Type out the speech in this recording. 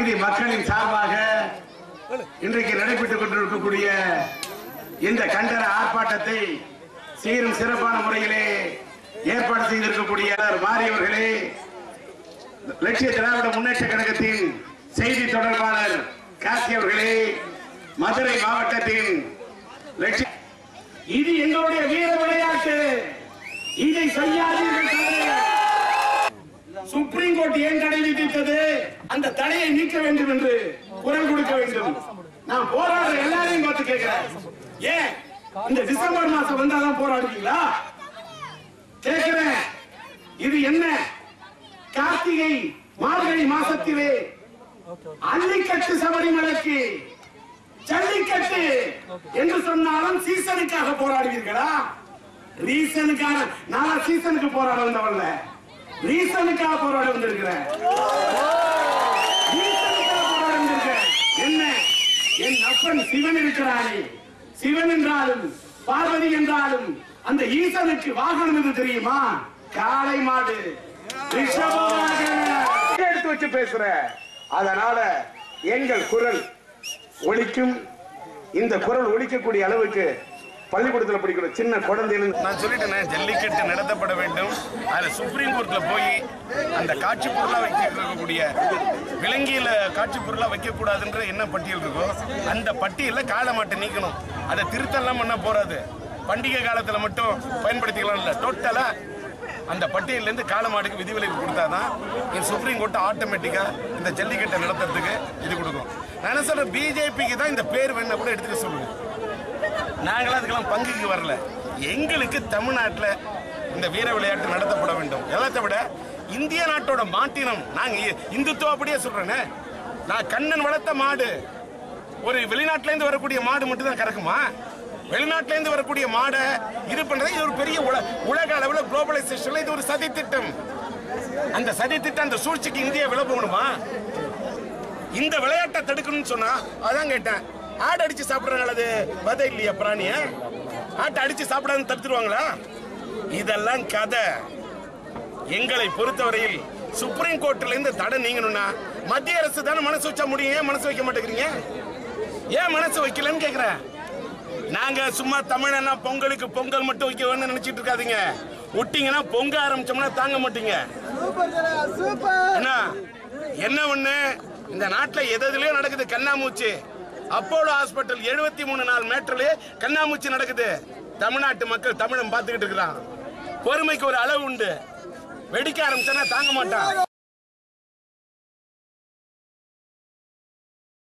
பகுதி மக்களின் சார்பாக இன்றைக்கு நடைபெற்றுக் கொண்டிருக்கக்கூடிய இந்த கண்டன ஆர்ப்பாட்டத்தை சீரும் சிறப்பான முறையிலே ஏற்பாடு செய்திருக்கக்கூடிய மாறியவர்களே லட்சிய திராவிட முன்னேற்ற கழகத்தின் செய்தி தொடர்பாளர் காசி அவர்களே மதுரை மாவட்டத்தின் லட்சிய இது எங்களுடைய வீர விளையாட்டு இதை செய்யாதீர்கள் தவறு. சுப்ரீம் கோர்ட் ஏன் தடை விதித்தது அந்த தடையை நீக்க வேண்டும் என்று குரல் கொடுக்க வேண்டும் நான் போராடுற எல்லாரையும் பார்த்து கேட்கிறேன் ஏன் இந்த டிசம்பர் மாசம் வந்தாதான் போராடுவீங்களா கேட்கிறேன் இது என்ன கார்த்திகை மார்கழி மாசத்திலே அள்ளிக்கட்டு சபரிமலைக்கு ஜல்லிக்கட்டு என்று சொன்னாலும் சீசனுக்காக போராடுவீர்களா ரீசனுக்காக நான் சீசனுக்கு போராட வந்தவன்ல ரீசனுக்காக போராட வந்திருக்கிறேன் ரீசனுக்காக போராட வந்திருக்கிறேன் என்ன என் அப்பன் சிவன் இருக்கிறானே சிவன் என்றாலும் பார்வதி என்றாலும் அந்த ஈசனுக்கு வாகனம் எது தெரியுமா காளை மாடு ரிஷப வாகனம். எடுத்து வச்சு பேசுற அதனால எங்கள் குரல் ஒலிக்கும் இந்த குரல் ஒலிக்கக்கூடிய அளவுக்கு பள்ளிக்கூடத்தில் படிக்கிற சின்ன குழந்தைகள் நான் சொல்லிட்டேன் ஜல்லிக்கட்டு நடத்தப்பட வேண்டும் அதுல சுப்ரீம் கோர்ட்ல போய் அந்த காட்சி பொருளா வைக்கக்கூடிய விலங்கியில காட்சி பொருளா வைக்க கூடாதுன்ற என்ன பட்டியல் இருக்கோ அந்த பட்டியல காளை மாட்டை நீக்கணும் அதை திருத்தெல்லாம் பண்ண போறாது பண்டிகை காலத்துல மட்டும் பயன்படுத்திக்கலாம் இல்ல டோட்டலா அந்த பட்டியல்ல இருந்து காளை மாடுக்கு விதிவிலக்கு கொடுத்தாதான் இந்த சுப்ரீம் கோர்ட் ஆட்டோமேட்டிக்கா இந்த ஜல்லிக்கட்டை நடத்துறதுக்கு இது கொடுக்கும் நான் என்ன சொல்றேன் பிஜேபிக்கு தான் இந்த பேர் வேணா கூட எடுத்துக்க சொல்லுங்க நாங்களாம் அதுக்கெல்லாம் பங்குக்கு வரல எங்களுக்கு தமிழ்நாட்டில் இந்த வீர விளையாட்டு நடத்தப்பட வேண்டும் எல்லாத்தை விட இந்திய நாட்டோட மாட்டினம் நாங்க இ- இந்துத்துவ அப்படியே சொல்றேனே நான் கண்ணன் வளர்த்த மாடு ஒரு வெளிநாட்டுல இருந்து வரக்கூடிய மாடு மட்டும் தான் கறக்குமா வெளிநாட்டுல இருந்து வரக்கூடிய மாடை இது பண்றது இது ஒரு பெரிய உல- உலக அளவுல குளோபலைசேஷன்ல இது ஒரு சதி திட்டம் அந்த சதி திட்டம் அந்த சூழ்ச்சிக்கு இந்தியா விலை போகணுமா இந்த விளையாட்டை தடுக்கணும்னு சொன்னா அதான் கேட்டேன் ஆடு அடிச்சு சாப்பிடுறாங்க அது பதை இல்லையா பிராணிய ஆட்டை அடிச்சு சாப்பிடாதுன்னு தடுத்துருவாங்களா இதெல்லாம் கதை எங்களை பொறுத்தவரையில் சுப்ரீம் கோர்ட்ல இருந்து தடை நீங்கணும்னா மத்திய அரசு தானே மனசு வச்சா முடியும் ஏன் மனசு வைக்க மாட்டேங்கிறீங்க ஏன் மனசு வைக்கலன்னு கேக்குறேன் நாங்க சும்மா தமிழனா பொங்கலுக்கு பொங்கல் மட்டும் வைக்க வேணும்னு நினைச்சிட்டு இருக்காதீங்க விட்டீங்கன்னா பொங்க ஆரம்பிச்சோம்னா தாங்க மாட்டீங்க என்ன என்ன ஒண்ணு இந்த நாட்டுல எது எதுலயும் நடக்குது கண்ணாமூச்சி அப்போலோ ஹாஸ்பிட்டல் 73 மூணு நாள் மேட்டர்லயே கண்ணாமூச்சி நடக்குது தமிழ்நாட்டு மக்கள் தமிழன் பார்த்துக்கிட்டு இருக்கிறான் பொறுமைக்கு ஒரு அளவு உண்டு வெடிக்க ஆரம்பிச்சா தாங்க மாட்டான்